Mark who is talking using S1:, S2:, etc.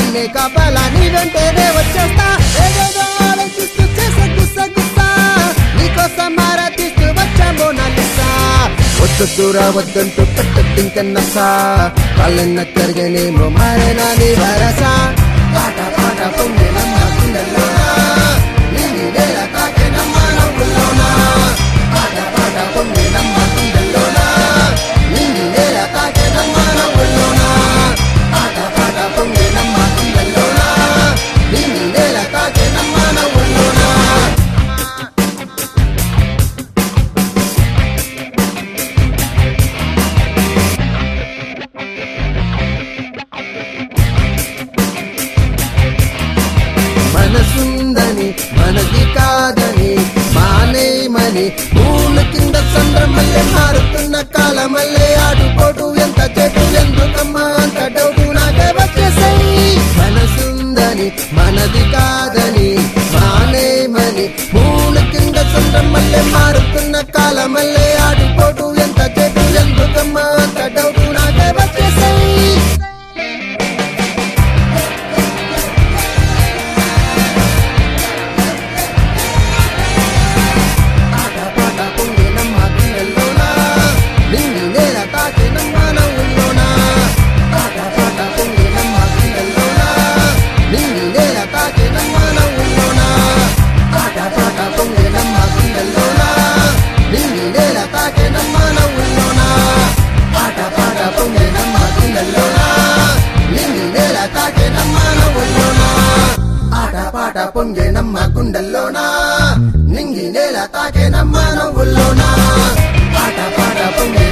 S1: నిన్నే కాపాలా నీ వెంటనే వచ్చేస్తా ఏదేదో ఆలోచిస్తూ చేసే గుస్స గుస్స నీకోసం మారా తీస్తూ వచ్చామో నలిసా వద్దొద్దురా వద్దంటూ పెట్టింకన్నస కాళ్ళన్న కరిగనేమో మారేనా నీ వరస పాట పాట పొంగినమ్మ గుండెల్లోనా నింగి నేల తాకినమ్మ నవ్వుల్లోనా పాట పాట పొంగినమ్మ గుండెల్లోనా నింగి నేల తాకినమ్మ నవ్వుల్లోనా పాట పాట పొంగినమ్మ గుండెల్లోనా నింగి నేల తాకినమ్మ నవ్వుల్లోనా మనసుందని మనది కాదని మానేమని పూల కింద చంద్రమల్లె మారుతున్న కాలమల్లె ఆడుకోటు ఎంత చెట్టు ఎందుకమ్మా అంత డౌటు నాకే వచ్చేసాయి మనసుందని మనది కాదని మానేమని పూల కింద చంద్రమల్లె మారుతున్న కాలమల్లె ఆడుకోటు ఎంత చెట్టు ఎందుకమ్మా అంత డౌటు నాకే వచ్చేసాయి పాట పాట పొంగినమ్మ గుండెల్లోనా నింగి నేల తాకినమ్మ నవ్వుల్లోనా పాట పాట పొంగినమ్మ గుండెల్లోనా నింగి నేల తాకినమ్మ నవ్వుల్లోనా పాట పాట పొంగినమ్మ గుండెల్లోనా నింగి నేల తాకినమ్మ నవ్వుల్లోనా పాట పాట పొంగినమ్మ గుండెల్లోనా నింగి నేల తాకినమ్మ నవ్వుల్లోనా ఆట పాట పొంగేనమ్మ గుండెల్లోనా నింగి నేల తాకేనమ్మ నవ్వుల్లోనా పాట పాట పొంగే